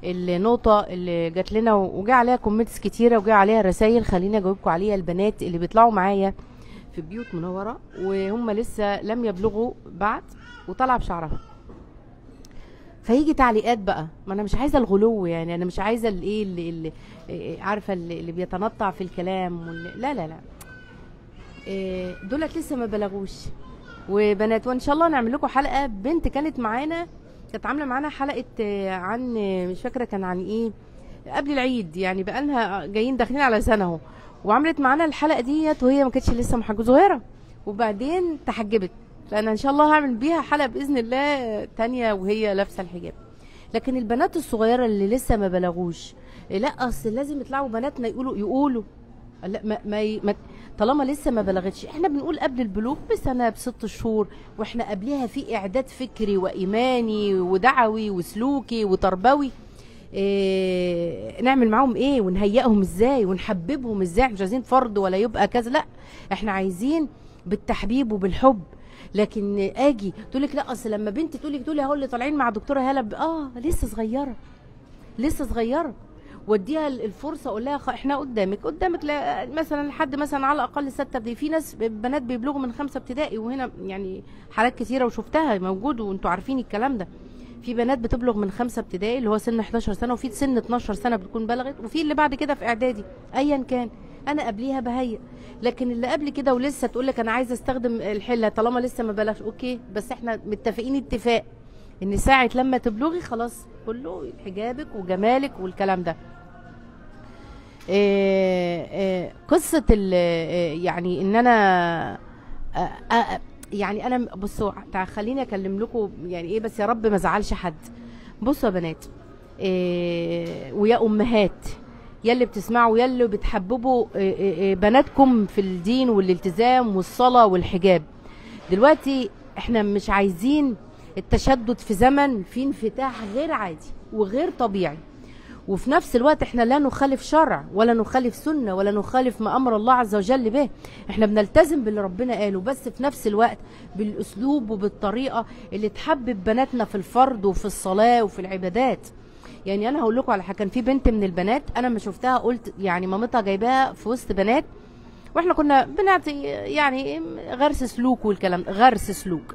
النقطة اللي جات لنا وجا عليها كومنتس كتيرة وجا عليها رسائل خليني اجاوبكم عليها البنات اللي بيطلعوا معايا في بيوت منورة وهم لسه لم يبلغوا بعد وطالعة بشعرها فيجي تعليقات بقى ما انا مش عايزه الغلو يعني انا مش عايزه الايه اللي, اللي إيه عارفه اللي, اللي بيتنطع في الكلام واللي لا لا لا إيه دولت لسه ما بلغوش وبنات وان شاء الله نعمل لكم حلقه بنت كانت معانا كانت عامله معانا حلقه آه، عن آه، مش فاكره كان عن ايه قبل العيد يعني بقالنا جايين داخلين على سنه اهو وعملت معانا الحلقه ديت وهي ما كانتش لسه محجوزه صغيره وبعدين تحجبت فانا ان شاء الله هعمل بيها حلقه باذن الله تانية وهي لابسه الحجاب لكن البنات الصغيره اللي لسه ما بلغوش لا اصل لازم يطلعوا بناتنا يقولوا يقولوا لا ما, ما, ي- ما طالما لسه ما بلغتش احنا بنقول قبل البلوغ بسنه بست شهور واحنا قبلها في اعداد فكري وايماني ودعوي وسلوكي وتربوي إيه نعمل معاهم ايه ونهيئهم ازاي ونحببهم ازاي إحنا مش عايزين فرض ولا يبقى كذا لا احنا عايزين بالتحبيب وبالحب لكن اجي تقول لك لا اصل لما بنتي تقول لك تقولي اهو اللي طالعين مع دكتوره هاله ب- اه لسه صغيره لسه صغيره واديها ال- الفرصه اقول لها خ- احنا قدامك قدامك لا مثلا لحد مثلا على الاقل سته ابتدائي في ناس ب- بنات بيبلغوا من خمسه ابتدائي وهنا يعني حالات كتيره وشفتها موجود وانتوا عارفين الكلام ده في بنات بتبلغ من خمسه ابتدائي اللي هو سن 11 سنه وفي سن 12 سنه بتكون بلغت وفي اللي بعد كده في اعدادي ايا كان انا قبليها بهيئ لكن اللي قبل كده ولسه تقول لك انا عايزه استخدم الحله طالما لسه ما بلغش اوكي بس احنا متفقين اتفاق ان ساعه لما تبلغي خلاص كله حجابك وجمالك والكلام ده إيه إيه قصه ال- إيه يعني ان انا آه، آه، يعني انا بصوا تع- خليني اكلم لكم يعني ايه بس يا رب ما ازعلش حد بصوا يا بنات إيه ويا امهات يا اللي بتسمعوا يا اللي بتحببوا إيه إيه إيه بناتكم في الدين والالتزام والصلاه والحجاب دلوقتي احنا مش عايزين التشدد في زمن فيه انفتاح غير عادي وغير طبيعي وفي نفس الوقت احنا لا نخالف شرع ولا نخالف سنة ولا نخالف ما أمر الله عز وجل به احنا بنلتزم باللي ربنا قاله بس في نفس الوقت بالأسلوب وبالطريقة اللي تحبب بناتنا في الفرض وفي الصلاة وفي العبادات يعني انا هقول لكم على حاجه كان في بنت من البنات انا ما شفتها قلت يعني مامتها جايباها في وسط بنات واحنا كنا بنعطي يعني غرس سلوك والكلام ده، غرس سلوك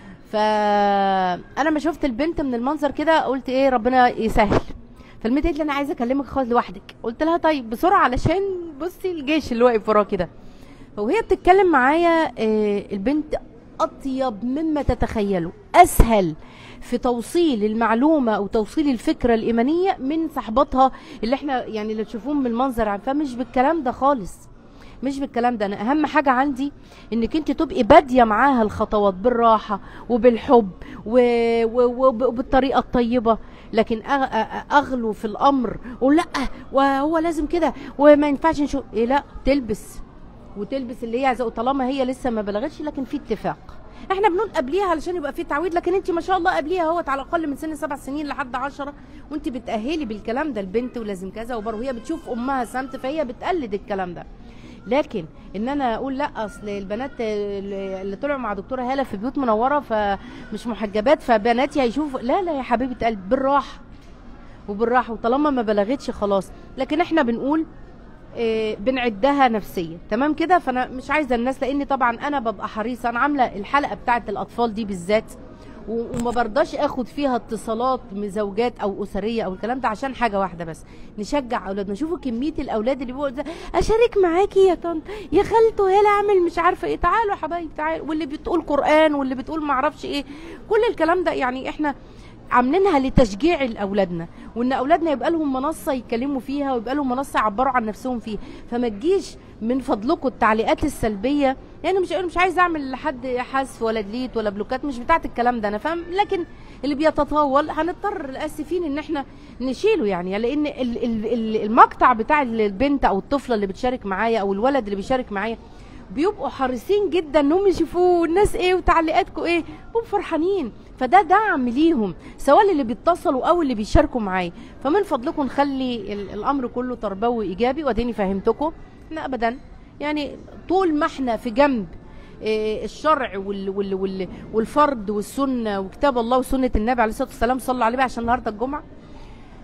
فانا ما شفت البنت من المنظر كده قلت ايه ربنا يسهل فالبنت قالت لي انا عايزه اكلمك خالص لوحدك قلت لها طيب بسرعه علشان بصي الجيش اللي واقف وراه كده وهي بتتكلم معايا آه، البنت اطيب مما تتخيلوا اسهل في توصيل المعلومه او توصيل الفكره الايمانيه من صاحباتها اللي احنا يعني اللي تشوفوهم من المنظر عام. فمش بالكلام ده خالص مش بالكلام ده انا اهم حاجه عندي انك انت تبقي باديه معاها الخطوات بالراحه وبالحب و... و... وب- وبالطريقه الطيبه لكن أغ... أ- اغلو في الامر ولا وهو لازم كده وما ينفعش نشوف ايه لا تلبس وتلبس اللي هي عايزاه طالما هي لسه ما بلغتش لكن في اتفاق احنا بنقول قبليها علشان يبقى في تعويض لكن انت ما شاء الله قبليها اهوت على الاقل من سن سبع سنين لحد عشرة وانت بتاهلي بالكلام ده البنت ولازم كذا وبر وهي بتشوف امها سمت فهي بتقلد الكلام ده لكن ان انا اقول لا اصل البنات اللي اللي طلعوا مع دكتوره هاله في بيوت منوره فمش محجبات فبناتي هيشوفوا لا لا يا حبيبه قلب بالراحه وبالراحه وطالما ما بلغتش خلاص لكن احنا بنقول إيه، بنعدها نفسيه تمام كده فانا مش عايزه الناس لاني طبعا انا ببقى حريصه انا عامله الحلقه بتاعه الاطفال دي بالذات و- وما برضاش اخد فيها اتصالات من زوجات او اسريه او الكلام ده عشان حاجه واحده بس نشجع اولادنا شوفوا كميه الاولاد اللي بيقول اشارك معاكي يا طنط يا خالته هلا اعمل مش عارفه ايه تعالوا يا حبايبي تعالوا واللي بتقول قران واللي بتقول ما اعرفش ايه كل الكلام ده يعني احنا عاملينها لتشجيع لاولادنا وان اولادنا يبقى لهم منصه يتكلموا فيها ويبقى لهم منصه يعبروا عن نفسهم فيها فما تجيش من فضلكم التعليقات السلبيه يعني مش مش عايز اعمل لحد حذف ولا ديليت ولا بلوكات مش بتاعت الكلام ده انا فاهم لكن اللي بيتطاول هنضطر اسفين ان احنا نشيله يعني لان ال- ال- ال- المقطع بتاع البنت او الطفله اللي بتشارك معايا او الولد اللي بيشارك معايا بيبقوا حريصين جدا انهم يشوفوه الناس ايه وتعليقاتكم ايه بيبقوا فرحانين فده دعم ليهم سواء اللي بيتصلوا او اللي بيشاركوا معايا فمن فضلكم نخلي ال- الامر كله تربوي ايجابي واديني فهمتكم احنا ابدا يعني طول ما احنا في جنب إيه، الشرع وال وال وال والفرد والسنه وكتاب الله وسنه النبي عليه الصلاه والسلام صلوا عليه بقى عشان النهارده الجمعه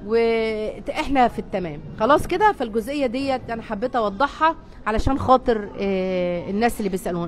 واحنا في التمام خلاص كده فالجزئيه ديت انا حبيت اوضحها علشان خاطر آه، الناس اللي بيسالونا